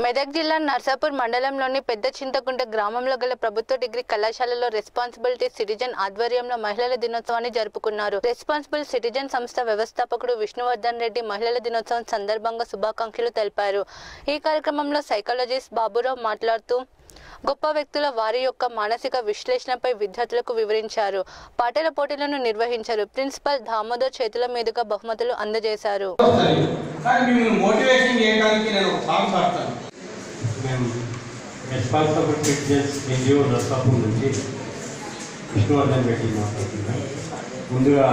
మెదక్ జిల్లా నర్సాపూర్ మండలంలోని పెద్ద చింతకుంట గ్రామంలో గల ప్రభుత్వ డిగ్రీ కళాశాలలో రెస్పాన్సిబిలిటీ సిటిజన్ ఆధ్వర్యంలో మహిళల దినోత్సవాన్ని జరుపుకున్నారు రెస్పాన్సిబుల్ సిటిజన్ సంస్థ వ్యవస్థాపకుడు విష్ణువర్ధన్ రెడ్డి మహిళల దినోత్సవం సందర్భంగా శుభాకాంక్షలు తెలిపారు ఈ కార్యక్రమంలో సైకాలజిస్ట్ బాబురావు మాట్లాడుతూ గొప్ప వ్యక్తుల వారి యొక్క మానసిక విశ్లేషణపై విద్యార్థులకు వివరించారు పాటల పోటీలను నిర్వహించారు ప్రిన్సిపల్ దామోదర్ చేతుల మీదుగా బహుమతులు అందజేశారు వస్తుంది కానీ మిమ్మల్ని మోటివేషన్ చేయడానికి నేను ఒక సాంగ్ పాడతాను మేము రెస్పాన్సిబుల్ ఫిట్నెస్ ఎన్జిఓ నర్సాపూర్ నుంచి విష్ణువర్ధన్ రెడ్డి మాట్లాడుతున్నాం ముందుగా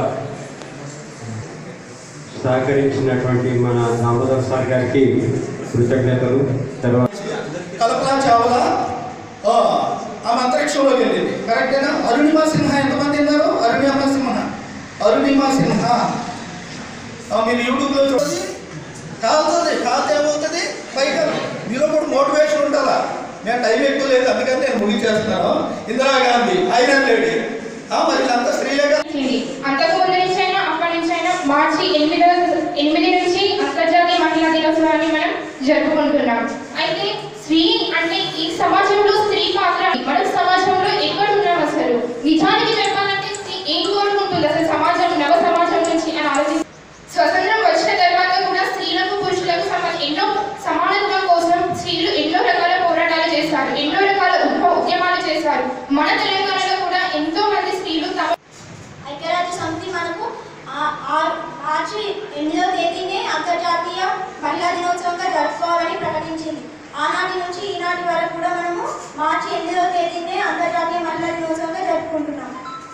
సహకరించినటువంటి మన దామోదర్ సార్ గారికి కృతజ్ఞతలు తర్వాత కల్పనా చావ్లా ఆ, ఆమె అంతరిక్షంలోకి వెళ్ళింది కరెక్టేనా అరుణిమా సిన్హా ఎంతమంది ఉన్నారు అరుణిమా సిన్హా అరుణిమా సిన్హా ఆ, మీరు యూట్యూబ్లో చూడండి కాలుతుంది కాలితే ఏమవుతుంది పైకి మీలో కూడా మోటివేషన్ ఉండాలా నేను టైం ఎక్కువ లేదు అందుకని నేను ముగించేస్తున్నాను ఇందిరాగాంధీ ఐరన్ లేడీ ఆ, మరి వీళ్ళంతా స్త్రీలే కదా వచ్చింది అంతకుముందు నుంచి అయినా అప్పటి నుంచి అయినా మార్చి ఎనిమిదో ఎనిమిది నుంచి అంతర్జాతీయ మహిళా దినోత్సవాన్ని మనం జరుపుకుంటున్నాం అయితే స్త్రీ అంటే ఈ సమాజంలో స్త్రీ పాత్ర మన సమాజంలో ఎక్కడ ఉన్నాం అసలు నిజానికి చెప్పాలంటే స్త్రీ ఏం కోరుకుంటుంది అసలు సమాజం నవ సమాజం నుంచి అని ఆలోచి స్వతంత్రం వచ్చిన తర్వాత కూడా స్త్రీలకు పురుషులకు సమ ఎన్నో సమానత్వం కోసం స్త్రీలు ఎన్నో రకాల పోరాటాలు చేశారు ఎన్నో రకాల ఉప ఉద్యమాలు చేశారు మన తెలంగాణలో కూడా ఎంతో మంది స్త్రీలు తమ ఐక్యరాజ్య సమితి మనకు ఆ- ఆ- మార్చి ఎనిమిదవ తేదీనే అంతర్జాతీయ మహిళా దినోత్సవంగా జరుపుకోవాలని ప్రకటించింది ఆనాటి నుంచి ఈనాటి వరకు కూడా మనము మార్చి ఎనిమిదవ తేదీనే అంతర్జాతీయ మహిళా దినోత్సవంగా జరుపుకుంటున్నాం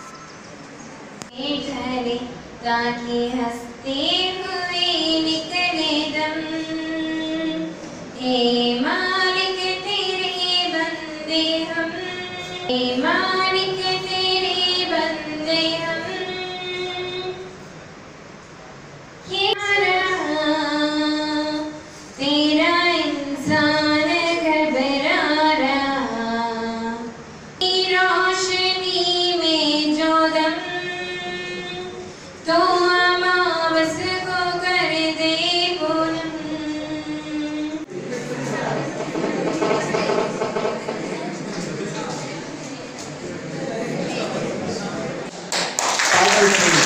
ठहरे ताकि हंसते हुए निकले दम हे मालिक तेरे बंदे हम हे मालिक तेरे बंदे हम ये रहा तेरा इंसान घबरा रहा की रोशनी में जो दम तो अमावस को कर दे पूनम సహకరిస్తుంది